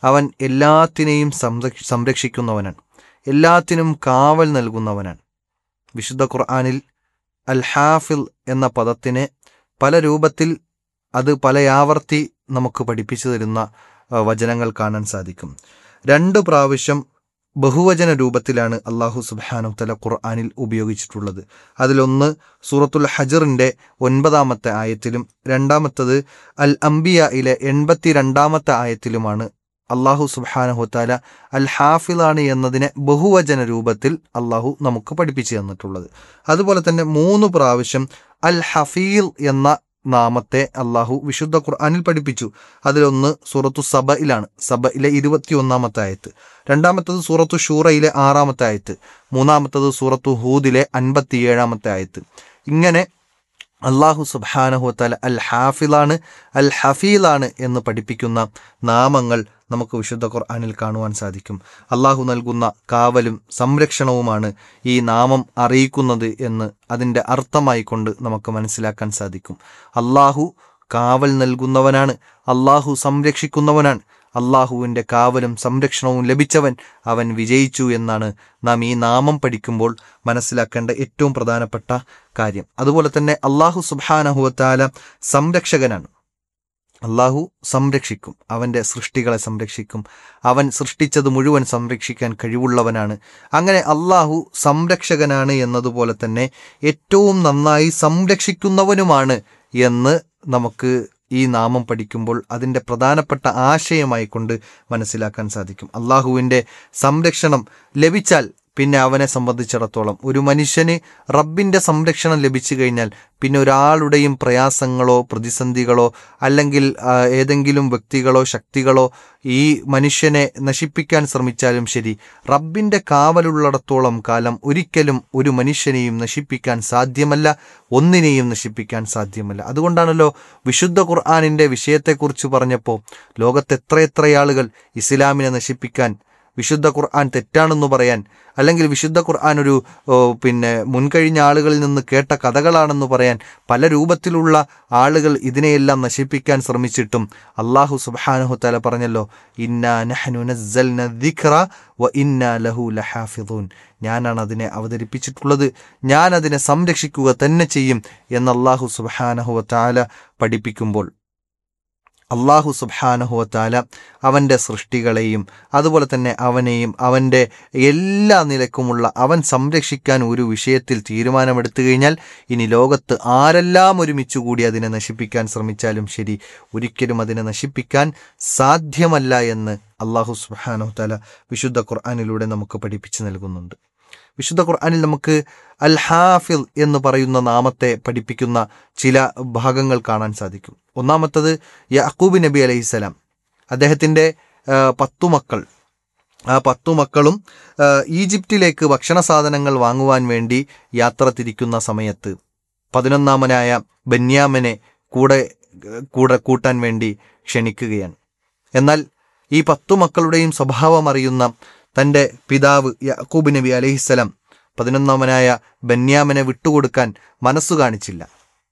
അവൻ എല്ലാത്തിനെയും സംരക്ഷ സംരക്ഷിക്കുന്നവനാണ് എല്ലാത്തിനും കാവൽ നൽകുന്നവനാണ് വിശുദ്ധ ഖുർആാനിൽ അൽ ഹാഫിൽ എന്ന പദത്തിനെ പല രൂപത്തിൽ അത് പലയാവർത്തി നമുക്ക് പഠിപ്പിച്ചു തരുന്ന ആ, വചനങ്ങൾ കാണാൻ സാധിക്കും രണ്ട് പ്രാവശ്യം ബഹുവചന രൂപത്തിലാണ് അള്ളാഹു സുബാനു തല ഖുർആാനിൽ ഉപയോഗിച്ചിട്ടുള്ളത് അതിലൊന്ന് സൂറത്തുൽ ഹജറിൻ്റെ ഒൻപതാമത്തെ ആയത്തിലും രണ്ടാമത്തത് അൽ അംബിയയിലെ എൺപത്തി രണ്ടാമത്തെ ആയത്തിലുമാണ് അള്ളാഹു സുബാനഹുത്താല അൽ ഹാഫിലാണ് എന്നതിനെ ബഹുവചന രൂപത്തിൽ അള്ളാഹു നമുക്ക് പഠിപ്പിച്ചു തന്നിട്ടുള്ളത് അതുപോലെ തന്നെ മൂന്ന് പ്രാവശ്യം അൽ ഹഫീൽ എന്ന നാമത്തെ അള്ളാഹു വിശുദ്ധ ഖുർആാനിൽ പഠിപ്പിച്ചു അതിലൊന്ന് സൂറത്തു സബയിലാണ് സബയിലെ ഇരുപത്തി ഒന്നാമത്തെ ആയത്ത് രണ്ടാമത്തത് സൂറത്തു ഷൂറയിലെ ആറാമത്തെ ആയത്ത് മൂന്നാമത്തത് സൂറത്തു ഹൂദിലെ അൻപത്തിയേഴാമത്തെ ആയത്ത് ഇങ്ങനെ അള്ളാഹു സുബാനഹുത്തല അൽ ഹാഫിലാണ് അൽ ഹഫീലാണ് എന്ന് പഠിപ്പിക്കുന്ന നാമങ്ങൾ നമുക്ക് വിശുദ്ധ ഖുർആാനിൽ കാണുവാൻ സാധിക്കും അള്ളാഹു നൽകുന്ന കാവലും സംരക്ഷണവുമാണ് ഈ നാമം അറിയിക്കുന്നത് എന്ന് അതിൻ്റെ അർത്ഥമായി കൊണ്ട് നമുക്ക് മനസ്സിലാക്കാൻ സാധിക്കും അള്ളാഹു കാവൽ നൽകുന്നവനാണ് അള്ളാഹു സംരക്ഷിക്കുന്നവനാണ് അള്ളാഹുവിൻ്റെ കാവലും സംരക്ഷണവും ലഭിച്ചവൻ അവൻ വിജയിച്ചു എന്നാണ് നാം ഈ നാമം പഠിക്കുമ്പോൾ മനസ്സിലാക്കേണ്ട ഏറ്റവും പ്രധാനപ്പെട്ട കാര്യം അതുപോലെ തന്നെ അള്ളാഹു സുബാനഹുവത്താല സംരക്ഷകനാണ് അള്ളാഹു സംരക്ഷിക്കും അവൻ്റെ സൃഷ്ടികളെ സംരക്ഷിക്കും അവൻ സൃഷ്ടിച്ചത് മുഴുവൻ സംരക്ഷിക്കാൻ കഴിവുള്ളവനാണ് അങ്ങനെ അള്ളാഹു സംരക്ഷകനാണ് എന്നതുപോലെ തന്നെ ഏറ്റവും നന്നായി സംരക്ഷിക്കുന്നവനുമാണ് എന്ന് നമുക്ക് ഈ നാമം പഠിക്കുമ്പോൾ അതിൻ്റെ പ്രധാനപ്പെട്ട ആശയമായി കൊണ്ട് മനസ്സിലാക്കാൻ സാധിക്കും അള്ളാഹുവിൻ്റെ സംരക്ഷണം ലഭിച്ചാൽ പിന്നെ അവനെ സംബന്ധിച്ചിടത്തോളം ഒരു മനുഷ്യന് റബ്ബിൻ്റെ സംരക്ഷണം ലഭിച്ചു കഴിഞ്ഞാൽ പിന്നെ ഒരാളുടെയും പ്രയാസങ്ങളോ പ്രതിസന്ധികളോ അല്ലെങ്കിൽ ആ, ഏതെങ്കിലും വ്യക്തികളോ ശക്തികളോ ഈ മനുഷ്യനെ നശിപ്പിക്കാൻ ശ്രമിച്ചാലും ശരി റബ്ബിൻ്റെ കാവലുള്ളിടത്തോളം കാലം ഒരിക്കലും ഒരു മനുഷ്യനെയും നശിപ്പിക്കാൻ സാധ്യമല്ല ഒന്നിനെയും നശിപ്പിക്കാൻ സാധ്യമല്ല അതുകൊണ്ടാണല്ലോ വിശുദ്ധ ഖുർആാനിൻ്റെ വിഷയത്തെക്കുറിച്ച് പറഞ്ഞപ്പോൾ ലോകത്ത് എത്രയെത്ര ആളുകൾ ഇസ്ലാമിനെ നശിപ്പിക്കാൻ വിശുദ്ധ ഖുർആൻ തെറ്റാണെന്ന് പറയാൻ അല്ലെങ്കിൽ വിശുദ്ധ ഖുർആൻ ഒരു ഓ, പിന്നെ മുൻകഴിഞ്ഞ ആളുകളിൽ നിന്ന് കേട്ട കഥകളാണെന്ന് പറയാൻ പല രൂപത്തിലുള്ള ആളുകൾ ഇതിനെയെല്ലാം നശിപ്പിക്കാൻ ശ്രമിച്ചിട്ടും അള്ളാഹു സുബ്ഹാനഹു തആല പറഞ്ഞല്ലോ ഇന്നാ നഹ്നു നസ്സൽന ദിക്റ വ ഇന്നാ ലഹു ലഹാഫിദൂൻ ഞാനാണ് അതിനെ അവതരിപ്പിച്ചിട്ടുള്ളത് ഞാൻ അതിനെ സംരക്ഷിക്കുക തന്നെ ചെയ്യും എന്ന് അള്ളാഹു സുബ്ഹാനഹു തആല പഠിപ്പിക്കുമ്പോൾ അള്ളാഹു സുബാനഹുവത്താല അവൻ്റെ സൃഷ്ടികളെയും അതുപോലെ തന്നെ അവനെയും അവൻ്റെ എല്ലാ നിലക്കുമുള്ള അവൻ സംരക്ഷിക്കാൻ ഒരു വിഷയത്തിൽ തീരുമാനമെടുത്തു കഴിഞ്ഞാൽ ഇനി ലോകത്ത് ആരെല്ലാം ഒരുമിച്ച് കൂടി അതിനെ നശിപ്പിക്കാൻ ശ്രമിച്ചാലും ശരി ഒരിക്കലും അതിനെ നശിപ്പിക്കാൻ സാധ്യമല്ല എന്ന് അള്ളാഹു സുബാനഹുത്താല വിശുദ്ധ ഖുർആാനിലൂടെ നമുക്ക് പഠിപ്പിച്ചു നൽകുന്നുണ്ട് വിശുദ്ധ ഖുർആനിൽ നമുക്ക് അൽ ഹാഫിൽ എന്ന് പറയുന്ന നാമത്തെ പഠിപ്പിക്കുന്ന ചില ഭാഗങ്ങൾ കാണാൻ സാധിക്കും ഒന്നാമത്തത് യാക്കൂബ് നബി അലൈഹിസ്സലാം അദ്ദേഹത്തിൻ്റെ ആ, പത്തു മക്കൾ ആ പത്തു മക്കളും ആ, ഈജിപ്തിലേക്ക് ഭക്ഷണ സാധനങ്ങൾ വാങ്ങുവാൻ വേണ്ടി യാത്ര തിരിക്കുന്ന സമയത്ത് പതിനൊന്നാമനായ ബന്യാമനെ കൂടെ കൂടെ കൂട്ടാൻ വേണ്ടി ക്ഷണിക്കുകയാണ് എന്നാൽ ഈ പത്തു മക്കളുടെയും സ്വഭാവം അറിയുന്ന തൻ്റെ പിതാവ് യാക്കൂബ് നബി അലഹിസ്സലാം പതിനൊന്നാമനായ ബന്യാമനെ വിട്ടുകൊടുക്കാൻ മനസ്സു കാണിച്ചില്ല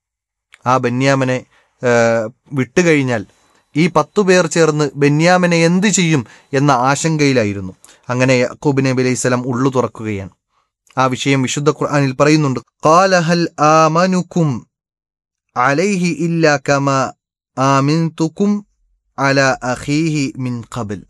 ആ ബന്യാമനെ ആ, വിട്ടുകഴിഞ്ഞാൽ ഈ പത്തു പേർ ചേർന്ന് ബന്യാമനെ എന്ത് ചെയ്യും എന്ന ആശങ്കയിലായിരുന്നു അങ്ങനെ യാക്കൂബ് നബി അലൈഹി സ്വലാം ഉള്ളു തുറക്കുകയാണ് ആ വിഷയം വിശുദ്ധ ഖുർആനിൽ പറയുന്നുണ്ട് "ഖാല ഹൽ ആമനുക്കും അലൈഹി ഇല്ലാ കമാ ആമിൻതുക്കും അല അഖീഹി മിൻ ഖബൽ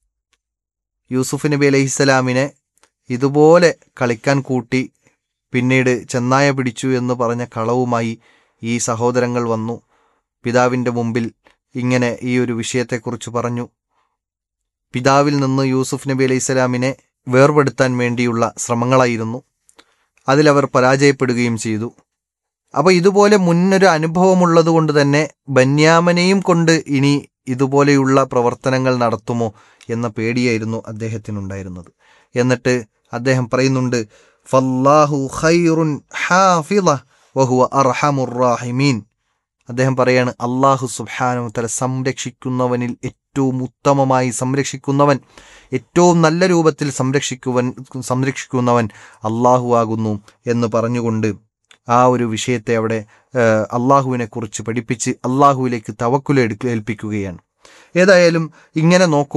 യൂസുഫ് നബി അലൈഹിസ്സലാമിനെ ഇതുപോലെ കളിക്കാൻ കൂട്ടി പിന്നീട് ചെന്നായ പിടിച്ചു എന്ന് പറഞ്ഞ കളവുമായി ഈ സഹോദരങ്ങൾ വന്നു പിതാവിൻ്റെ മുമ്പിൽ ഇങ്ങനെ ഈ ഒരു വിഷയത്തെക്കുറിച്ച് പറഞ്ഞു പിതാവിൽ നിന്ന് യൂസുഫ് നബി അലൈഹിസ്സലാമിനെ വേർപെടുത്താൻ വേണ്ടിയുള്ള ശ്രമങ്ങളായിരുന്നു അതിലവർ പരാജയപ്പെടുകയും ചെയ്തു അപ്പോൾ ഇതുപോലെ മുന്നൊരു അനുഭവമുള്ളത് കൊണ്ട് തന്നെ ബന്യാമനെയും കൊണ്ട് ഇനി ഇതുപോലെയുള്ള പ്രവർത്തനങ്ങൾ നടത്തുമോ എന്ന പേടിയായിരുന്നു അദ്ദേഹത്തിനുണ്ടായിരുന്നത് എന്നിട്ട് അദ്ദേഹം പറയുന്നുണ്ട് ഫല്ലാഹു ഖൈറുൻ ഹാഫിള വഹുവ അർഹമുർ റാഹിമീൻ അദ്ദേഹം പറയാണ് അള്ളാഹു സുബ്ഹാനഹു തല സംരക്ഷിക്കുന്നവനിൽ ഏറ്റവും ഉത്തമമായി സംരക്ഷിക്കുന്നവൻ ഏറ്റവും നല്ല രൂപത്തിൽ സംരക്ഷിക്കുവൻ സംരക്ഷിക്കുന്നവൻ അള്ളാഹു ആകുന്നു എന്ന് പറഞ്ഞുകൊണ്ട് ആ ഒരു വിഷയത്തെ അവിടെ ഏഹ്, അള്ളാഹുവിനെ കുറിച്ച് പഠിപ്പിച്ച് അള്ളാഹുവിലേക്ക് തവക്കുല ഏൽപ്പിക്കുകയാണ് ഏതായാലും ഇങ്ങനെ നോക്കും